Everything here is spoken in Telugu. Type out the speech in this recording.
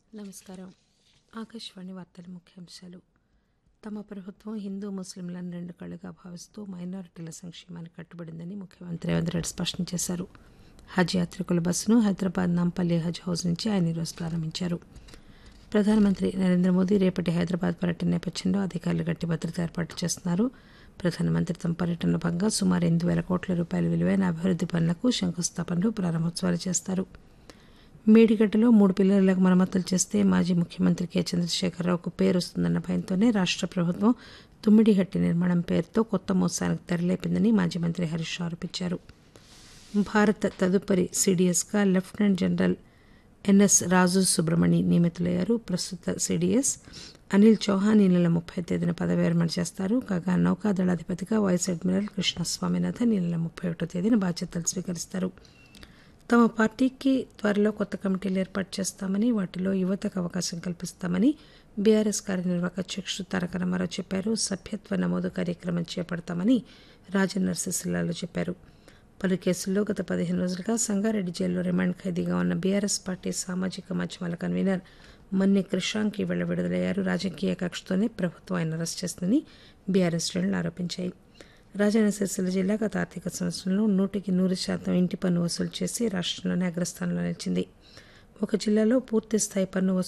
నమస్కారం ఆకాశవాణి వార్తల ముఖ్యాంశాలు తమ ప్రభుత్వం హిందూ ముస్లింలను రెండు కళ్లుగా భావిస్తూ మైనారిటీల సంక్షేమానికి కట్టుబడిందని ముఖ్యమంత్రి రేవంత్ రెడ్డి స్పష్టం చేశారు హజ్ యాత్రికుల బస్సును హైదరాబాద్ నాంపల్లి హజ్ హౌస్ నుంచి ఆయన ఈరోజు ప్రారంభించారు ప్రధానమంత్రి నరేంద్ర మోదీ రేపటి హైదరాబాద్ పర్యటన నేపథ్యంలో అధికారులు గట్టి భద్రత ఏర్పాట్లు చేస్తున్నారు ప్రధానమంత్రి తమ పర్యటనలో భాగంగా సుమారు ఎనిమిది వేల కోట్ల రూపాయల విలువైన అభివృద్ది పనులకు శంకుస్థాపనలు ప్రారంభోత్సవాలు చేస్తారు మేడిగడ్డలో మూడు పిల్లర్లకు మరమ్మతులు చేస్తే మాజీ ముఖ్యమంత్రి కె చంద్రశేఖరరావుకు పేరు వస్తుందన్న భయంతోనే రాష్ట్ర ప్రభుత్వం తుమ్మిడిహట్టి నిర్మాణం పేరుతో కొత్త మోసానికి తెరలేపిందని మాజీ మంత్రి హరీష్ రావు ఆరోపించారు భారత తదుపరి సిడిఎస్గా lieutenant general NS Raju Subramani నియమితులయ్యారు ప్రస్తుత సిడిఎస్ అనిల్ చౌహాన్ ఈ నెల ముప్పై తేదీన పదవి విరమణ చేస్తారు కాగా నౌకాదళాధిపతిగా వైస్ అడ్మిరల్ కృష్ణ స్వామినాథన్ ఈ నెల ముప్పై ఒకటో తేదీన బాధ్యతలు స్వీకరిస్తారు తమ పార్టీకి త్వరలో కొత్త కమిటీలు ఏర్పాటు చేస్తామని వాటిలో యువతకు అవకాశం కల్పిస్తామని బీఆర్ఎస్ కార్యనిర్వాహక అధ్యక్షుడు తారక రామారావు చెప్పారు సభ్యత్వ నమోదు కార్యక్రమం చేపడతామని రాజన్న సిరిసిల్లాలో చెప్పారు పలు కేసుల్లో గత పదిహేను రోజులుగా సంగారెడ్డి జైల్లో రిమాండ్ ఖైదీగా ఉన్న బీఆర్ఎస్ పార్టీ సామాజిక మాధ్యమాల కన్వీనర్ మన్ని క్రిషాంక్ ఇవాళ విడుదలయ్యారు రాజకీయ కక్షతోనే ప్రభుత్వం ఆయన అరెస్ట్ చేసిందని బీఆర్ఎస్ శ్రేణులు ఆరోపించాయి రాజన్న సిరిసిల్ల జిల్లా గత ఆర్థిక సంవత్సరంలో నూటికి నూరు శాతం ఇంటి పన్ను వసూలు చేసి రాష్ట్రంలోనే అగ్రస్థానంలో నిలిచింది ఒక జిల్లాలో పూర్తి స్థాయి పన్ను